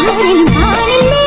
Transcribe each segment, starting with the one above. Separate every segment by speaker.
Speaker 1: ആരിലും കാണില്ലേ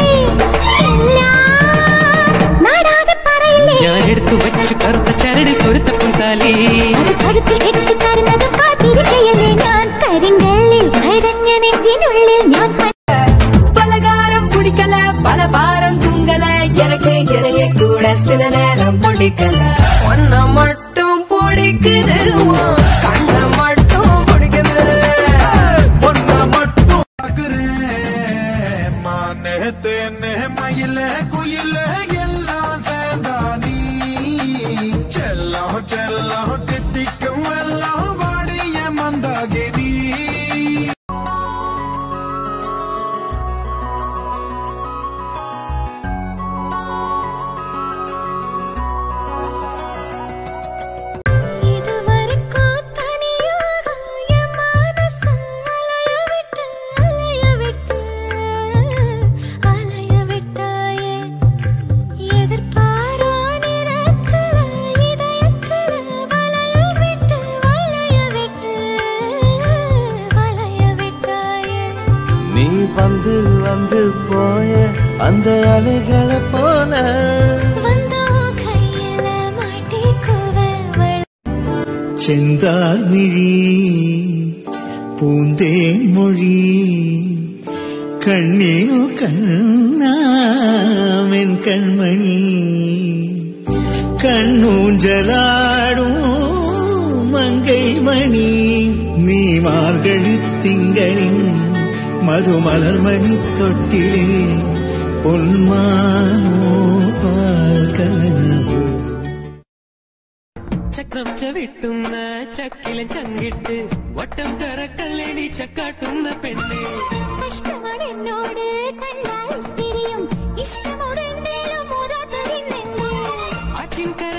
Speaker 1: എല്ലാം നാടാകെ പറയില്ലേ
Speaker 2: ഞാൻ എടുത്തു വെച്ചു കറുത്ത ചരട് കൊരുത്ത കുന്താലി
Speaker 1: അത് കഴുത്തിൽ കെട്ടിത്തരുന്നതും കാത്തിരിക്കയല്ലേ ഞാൻ കരിങ്കല്ലിൽ കടഞ്ഞ നെഞ്ചിനുള്ളിൽ ഞാൻ
Speaker 3: பலகாரம் பிடிக்கல பல பாரம் தூங்கல எனக்கு இறைய கூட சில நேரம் பிடிக்கல ஒன்ன மட்டும் பிடிக்குது உன் கண்ண மட்டும் பிடிக்குது
Speaker 4: ஒன்ன மட்டும் பார்க்கிறேன். மானே தேனே மயில குயில எல்லாம் சேர்ந்தா நீ செல்லம் செல்லம் தித்திக்கும் எல்லாம் வாடிய மந்தாகினி
Speaker 1: இதுவரைக்கும் தனியாக என் மனசு அலைய விட்டு அலைய விட்டு அலைய விட்டாயே எதிர்பாரா நிறத்துல இதயத்துல வளைய விட்டு வளைய விட்டு வளைய விட்டாயே
Speaker 5: நீ வந்து வந்து போய அந்த அலைகளை போல
Speaker 1: வந்தா கையில மாட்டிக்குவ
Speaker 5: செந்தார் விழி பூந்தேன் மொழி கண்ணீரோ கண்ணாமென் கண்மணி கண்ணூஞ்சலாடும் மங்கை மணி நீ மார்கழி திங்களின் மதுமலர்மணி தொட்டிலே பொன்மானோ பால் கனவு
Speaker 2: ചക്രം ചവിട്ടുന്ന ചക്കിലെ ചങ്കിട്ട് വട്ടം കറക്കല്ലടി ചക്കാട്ടുന്ന പെണ്ണേ
Speaker 1: കഷ്ടങ്ങൾ എന്നോട് കണ്ടാൽ തിരിയും ഇഷ്ടമുണ്ടെങ്കിലും മുറ തരുന്നെന്ന്
Speaker 2: ആറ്റിൻ കര